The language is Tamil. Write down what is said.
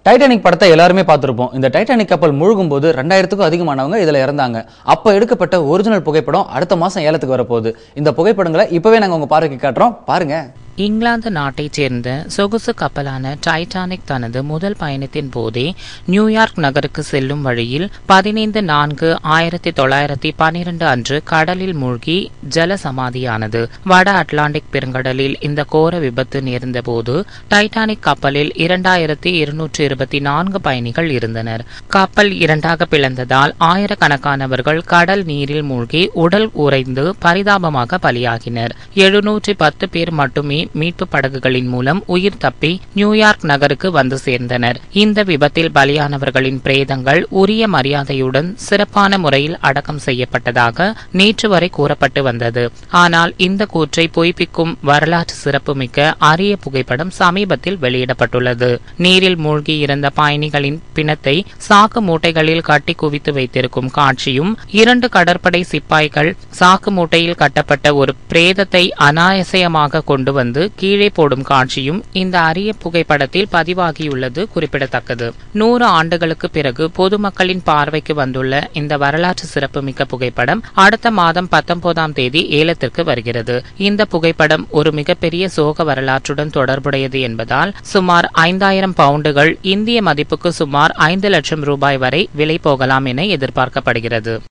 டைட்டானிக் படத்தை எல்லாருமே பார்த்திருப்போம் இந்த டைட்டானிக் கப்பல் முழுகும் போது ரெண்டாயிரத்துக்கும் அதிகமானவங்க இதுல இறந்தாங்க அப்ப எடுக்கப்பட்ட ஒரிஜினல் புகைப்படம் அடுத்த மாசம் ஏலத்துக்கு வரப்போகுது இந்த புகைப்படங்களை இப்பவே நாங்க உங்க பார்வைக்கு காட்டுறோம் பாருங்க இங்கிலாந்து நாட்டைச் சேர்ந்த சொகுசு கப்பலான டைட்டானிக் தனது முதல் பயணத்தின் போதே நியூயார்க் நகருக்கு செல்லும் வழியில் பதினைந்து நான்கு ஆயிரத்தி தொள்ளாயிரத்தி பனிரெண்டு அன்று கடலில் மூழ்கி ஜல சமாதியானது வட அட்லாண்டிக் பெருங்கடலில் இந்த கோர விபத்து நேர்ந்தபோது டைட்டானிக் கப்பலில் இரண்டாயிரத்தி இருநூற்றி இருபத்தி நான்கு பயணிகள் இருந்தனர் கப்பல் இரண்டாக பிளந்ததால் ஆயிரக்கணக்கானவர்கள் கடல் நீரில் மூழ்கி உடல் உறைந்து பரிதாபமாக பலியாகினர் எழுநூற்றி பத்து பேர் மட்டுமே மீட்பு படகுகளின் மூலம் உயிர் தப்பி நியூயார்க் நகருக்கு வந்து சேர்ந்தனர் இந்த விபத்தில் பலியானவர்களின் பிரேதங்கள் உரிய மரியாதையுடன் சிறப்பான முறையில் அடக்கம் செய்யப்பட்டதாக நேற்று வரை கூறப்பட்டு வந்தது ஆனால் இந்த கூற்றை பொய்ப்பிக்கும் வரலாற்று சிறப்புமிக்க அரிய புகைப்படம் சமீபத்தில் வெளியிடப்பட்டுள்ளது நீரில் மூழ்கி இருந்த பயணிகளின் பிணத்தை சாக்கு மூட்டைகளில் கட்டி குவித்து வைத்திருக்கும் காட்சியும் இரண்டு கடற்படை சிப்பாய்கள் சாக்கு மூட்டையில் கட்டப்பட்ட ஒரு பிரேதத்தை அனாயசயமாக கொண்டு வந்து கீழே போடும் காட்சியும் இந்த அரிய புகைப்படத்தில் பதிவாகியுள்ளது குறிப்பிடத்தக்கது நூறு ஆண்டுகளுக்கு பிறகு பொதுமக்களின் பார்வைக்கு வந்துள்ள இந்த வரலாற்று சிறப்புமிக்க புகைப்படம் அடுத்த மாதம் பத்தொன்பதாம் தேதி ஏலத்திற்கு வருகிறது இந்த புகைப்படம் ஒரு மிகப்பெரிய சோக வரலாற்றுடன் தொடர்புடையது என்பதால் சுமார் ஐந்தாயிரம் பவுண்டுகள் இந்திய மதிப்புக்கு சுமார் ஐந்து லட்சம் ரூபாய் வரை விலை போகலாம் என எதிர்பார்க்கப்படுகிறது